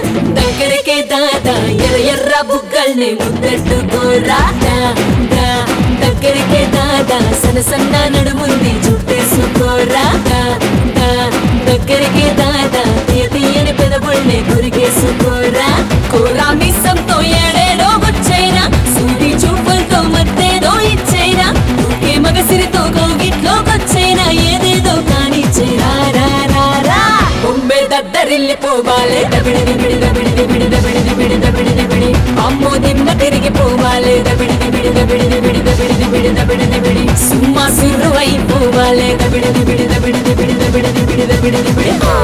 దగ్గరికే దాదా ఎర్ర ఎర్ర బుగ్గల్ని ముద్దెట్టుకోరా దా, దా. దగ్గరికే దాదా సన్న సన్న నడుముంది చుట్టేసుకోరా దా, దా. దగ్గరికే దాదా తీయ తీయని పెదవుల్ని కొరికేసుకోరా కోరా మిస్సంతో ఏడేడో వచ్చైనా సూటి చూపులతో మత్తేదో ఇచ్చైనా ఊకే మగసిరితో కోగిట్లోకొచ్చైనా ఏదేదో కానిచ్చేరా రా రా రా బొంబే దద్దరిల్లి పోవాలే దబిడిది బిడి దబిడిది బిడి దబిడిది బిడి దబిడిది బిడి అమ్మో దిమ్మ తిరిగి పోవాలే దబిడిది బిడి దబిడిది బిడి దబిడిది బిడి దబిడిది బిడి సుమ్మా సుర్రు అయిపోవాలే దబిడిది బిడి దబిడిది బిడి దబిడిది బిడి దబిడిది బిడి ఆ.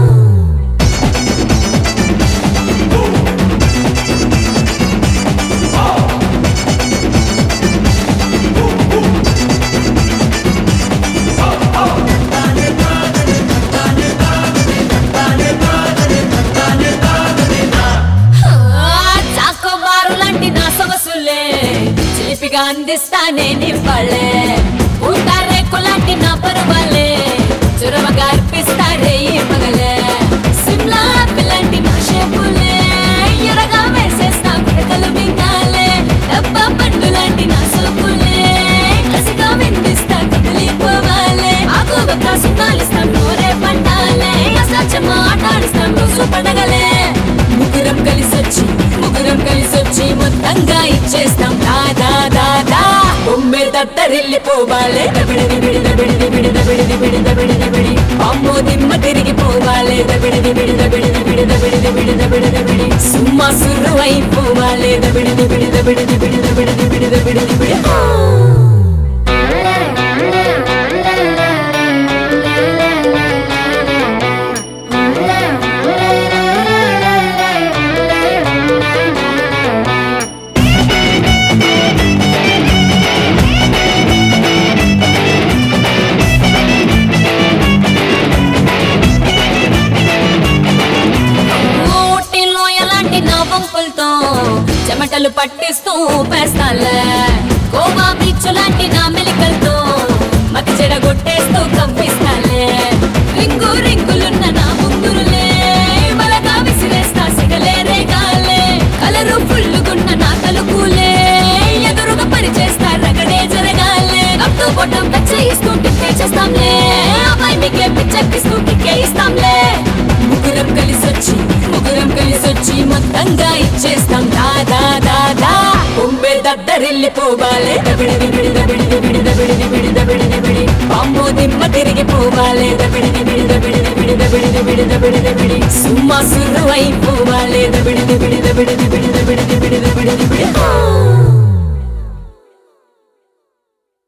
చాకోబారు లాంటి నా సొగసులే చిలిపిగా అందిస్తానే నివ్వాళ్ళే ఊటారేకు లాంటి నా పరువాలే చొరవగా అర్పిస్తారే ఈ పగలే సిమ్లా పిల్లంటి నా షేపులే ఎరగా వేసేస్తా కుడకలు మింగాలే డబ్బా పండు లాంటి నా సోపులే కసిగా విందిస్తా కదిలిపోవాలే ఆకు ఒక సున్నాలిస్తాం నోరే పండాలే అసలు ఆటాడిస్తాం రోజు పండగలే ముగ్గురం కలిసొచ్చి ముగ్గురం కలిసొచ్చి మొత్తంగా ఇచ్చేస్తాం దాదా దాదా బొమ్మే దత్తరిల్లిపోవాలే దబిడిది బిడి దబిడిది బిడి దబిడిది బిడి దబిడిది బిడి అమ్మో దిమ్మ తిరిగి పోవాలే దబిడిది బిడి దబిడిది బిడి దబిడిది బిడి దబిడిది బిడి సుమ్మా సుర్రు అయిపోవాలే దబిడిది బిడి దబిడిది బిడి దబిడిది బిడి దబిడిది బిడి ఆ. ఊటీలో ఎలాంటి నా వంపులతో చెమటలు పట్టిస్తూ పేస్తాలే గోవా బీచ్ లాంటి నా మెలికలతో మతి చెడగొట్టేస్తూ కవ్విస్తాలే రింగు రింగులున్న నా ముంగురులే బలగా విసిరేస్తా సిగలే రేగాలే కలరు ఫుల్లుగున్న నా తలుపులే ఎదురుగా పరిచేస్తా రగడే జరగాలే అప్పు బొట్టం కచ్చేయిస్తూ టిక్కే చేస్తాంలే అమ్మాయి మీకే పిచ్చెక్కిస్తూ టిక్కే ఇస్తాంలే ముగ్గురం కలిసొచ్చి ముగ్గురం కలిసొచ్చి మొత్తంగా ఇచ్చేస్తాం దాదా దాదా బొంబే దద్దరిల్లిపోవాలే దబిడిది బిడి దబిడిది బిడి దబిడిది బిడి దబిడిది బిడి అమ్మో దిమ్మ తిరిగి పోవాలే దబిడిది బిడి దబిడిది బిడి దబిడిది బిడి దబిడిది బిడి సుమ్మా సుర్రు అయిపోవాలే దబిడిది బిడి దబిడిది బిడి